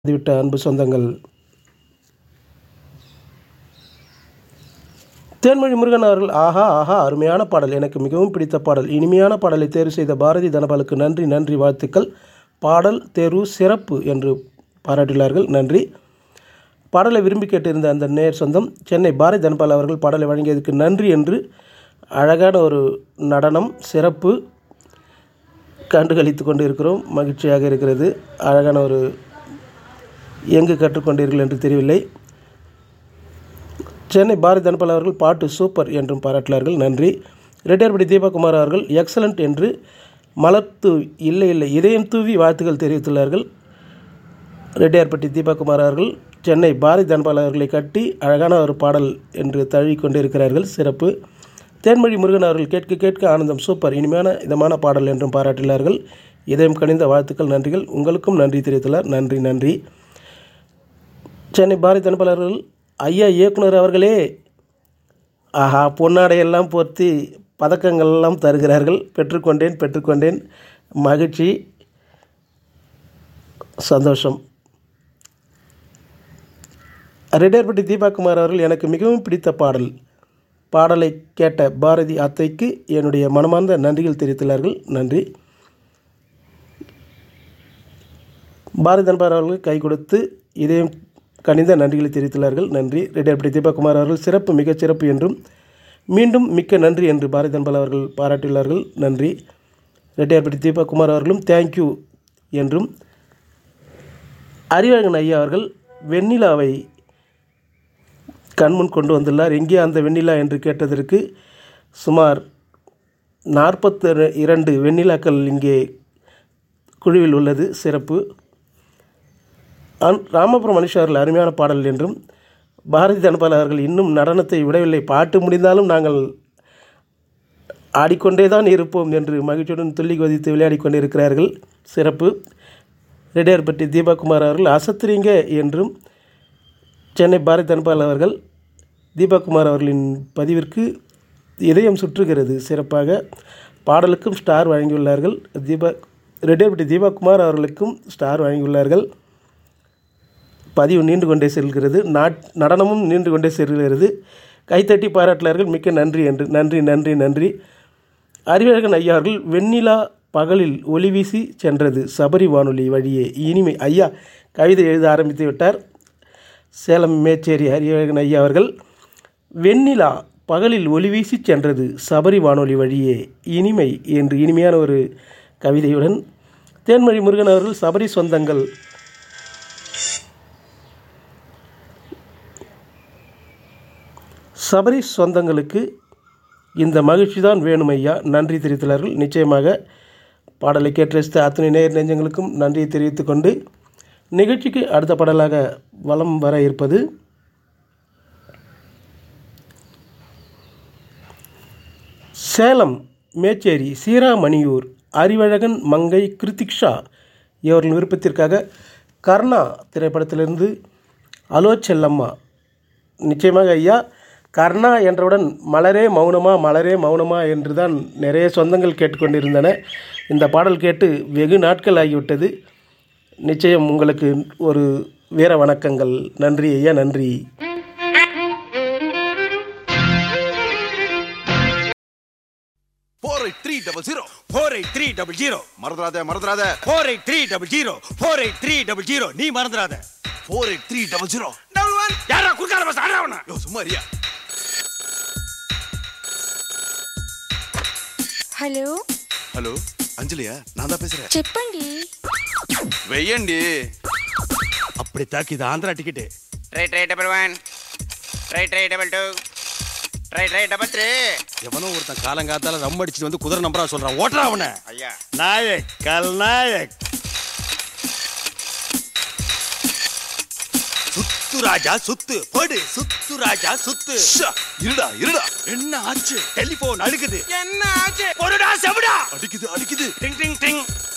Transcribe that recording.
விட்ட அன்பு சொந்தங்கள் தேன்மொழி முருகன் அவர்கள் ஆஹா ஆஹா அருமையான பாடல் எனக்கு மிகவும் பிடித்த பாடல் இனிமையான பாடலை தேர்வு செய்த பாரதி தனபாலுக்கு நன்றி நன்றி வாழ்த்துக்கள் பாடல் தேர்வு சிறப்பு என்று பாராட்டியுள்ளார்கள் நன்றி பாடலை விரும்பி கேட்டிருந்த அந்த நேர் சொந்தம் சென்னை பாரதி தனபால் அவர்கள் பாடலை வழங்கியதற்கு நன்றி என்று அழகான ஒரு நடனம் சிறப்பு கண்டுகளித்து கொண்டு இருக்கிறோம் மகிழ்ச்சியாக இருக்கிறது அழகான ஒரு எங்கு கற்றுக்கொண்டீர்கள் என்று தெரியவில்லை சென்னை பாரதி தனபால் அவர்கள் பாட்டு சூப்பர் என்றும் பாராட்டினார்கள் நன்றி ரெட்டியார்படி தீபகுமார் அவர்கள் எக்ஸலண்ட் என்று மலர்த்து இல்லை இல்லை இதயம் தூவி வாழ்த்துக்கள் தெரிவித்துள்ளார்கள் ரெட்டியார்பட்டி தீபகுமார் அவர்கள் சென்னை பாரதி தனபால் அவர்களை கட்டி அழகான ஒரு பாடல் என்று தழுவி கொண்டிருக்கிறார்கள் சிறப்பு தேன்மொழி முருகன் அவர்கள் கேட்க கேட்க ஆனந்தம் சூப்பர் இனிமையான இதமான பாடல் என்றும் பாராட்டினார்கள் இதயம் கனிந்த வாழ்த்துக்கள் நன்றிகள் உங்களுக்கும் நன்றி தெரிவித்துள்ளார் நன்றி நன்றி சென்னை பாரதி தனபால் அவர்கள் ஐயா இயக்குனர் அவர்களே ஆஹா பொன்னாடையெல்லாம் போர்த்தி பதக்கங்கள் எல்லாம் தருகிறார்கள் பெற்றுக்கொண்டேன் பெற்றுக்கொண்டேன் மகிழ்ச்சி சந்தோஷம் ரெட்டியார்பட்டி தீபாகுமார் அவர்கள் எனக்கு மிகவும் பிடித்த பாடல் பாடலை கேட்ட பாரதி அத்தைக்கு என்னுடைய மனமார்ந்த நன்றிகள் தெரிவித்துள்ளார்கள் நன்றி பாரதி தன்பார் அவர்கள் கை கொடுத்து இதயம் கனிந்த நன்றிகளை தெரிவித்துள்ளார்கள் நன்றி ரெட்டியார்பட்டி தீபகுமார் அவர்கள் சிறப்பு மிகச் சிறப்பு என்றும் மீண்டும் மிக்க நன்றி என்று பாரதி தன்பால் அவர்கள் பாராட்டியுள்ளார்கள் நன்றி ரெட்டியார்பட்டி தீபகுமார் அவர்களும் தேங்க்யூ என்றும் அறிவழகன் ஐயா அவர்கள் வெண்ணிலாவை கண்முன் கொண்டு வந்துள்ளார் எங்கே அந்த வெண்ணிலா என்று கேட்டதற்கு சுமார் நாற்பத்தி இரண்டு வெண்ணிலாக்கள் இங்கே குழுவில் உள்ளது சிறப்பு அன் ராமபுரம் மனுஷ அவர்கள் அருமையான பாடல் என்றும் பாரதி தனபால் அவர்கள் இன்னும் நடனத்தை விடவில்லை பாட்டு முடிந்தாலும் நாங்கள் ஆடிக்கொண்டே தான் இருப்போம் என்று மகிழ்ச்சியுடன் துள்ளி குதித்து விளையாடி கொண்டிருக்கிறார்கள் சிறப்பு ரெட்டியார்பட்டி தீபகுமார் அவர்கள் அசத்துறீங்க என்றும் சென்னை பாரதி தனபால் அவர்கள் தீபகுமார் அவர்களின் பதிவிற்கு இதயம் சுற்றுகிறது சிறப்பாக பாடலுக்கும் ஸ்டார் வழங்கியுள்ளார்கள் தீபா ரெட்டியார்பட்டி தீபகுமார் அவர்களுக்கும் ஸ்டார் வழங்கியுள்ளார்கள் பதிவு நீண்டு கொண்டே செல்கிறது நாட் நடனமும் நீண்டு கொண்டே செல்கிறது கைத்தட்டி பாராட்டினார்கள் மிக்க நன்றி என்று நன்றி நன்றி நன்றி அறிவழகன் ஐயா அவர்கள் வெண்ணிலா பகலில் ஒளி வீசி சென்றது சபரி வானொலி வழியே இனிமை ஐயா கவிதை எழுத ஆரம்பித்து விட்டார் சேலம் மேச்சேரி அறிவழகன் ஐயா அவர்கள் வெண்ணிலா பகலில் ஒளி வீசி சென்றது சபரி வானொலி வழியே இனிமை என்று இனிமையான ஒரு கவிதையுடன் தேன்மொழி முருகன் அவர்கள் சபரி சொந்தங்கள் சபரி சொந்தங்களுக்கு இந்த மகிழ்ச்சி தான் வேணும் ஐயா நன்றி தெரிவித்துள்ளார்கள் நிச்சயமாக பாடலை கேட்டு ரசித்த அத்தனை நேர் நெஞ்சங்களுக்கும் நன்றியை தெரிவித்துக் கொண்டு நிகழ்ச்சிக்கு அடுத்த பாடலாக வலம் வர இருப்பது சேலம் மேச்சேரி சீராமணியூர் அறிவழகன் மங்கை கிருத்திக்ஷா இவர்களின் விருப்பத்திற்காக கர்ணா திரைப்படத்திலிருந்து அலோ செல்லம்மா நிச்சயமாக ஐயா கர்ணா என்றவுடன் மலரே மௌனமா மலரே மௌனமா என்று தான் நிறைய சொந்தங்கள் கேட்டுக்கொண்டிருந்தன இந்த பாடல் கேட்டு வெகு நாட்கள் ஆகிவிட்டது நிச்சயம் உங்களுக்கு ஒரு வீர வணக்கங்கள் நன்றி ஐயா நன்றி four eight three double zero four eight three double zero மறந்துடாத மறந்துடாத four eight three double zero four eight three double zero நீ மறந்துடாத four eight three double zero double one யாரா குறுக்கால பஸ் ஆடாவனா யோ சும்மா ரியா హలో హలో అంజలియా నాదా పేசுறேன் చెప్పండి వెయ్యండి அப்படி தாக்கி இது Andhra ticket right right double one right right double two right right double three எவனோ ஒருத்தன் காலங்காத்தால ரம் அடிச்சுட்டு வந்து குதிரை நம்பரா சொல்றான் ஓட்டுறா அவனை అయ్యా நாயக் கல் நாயக் சுத்து ராஜா சுத்து போடு சுத்து ராஜா சுத்து ஷா, இருடா இருடா என்ன ஆச்சு டெலிபோன் அழுகுது ఎన్న ఆచే பொருடா செவிடா அடிக்குது அடிக்குது டிங் டிங் டிங்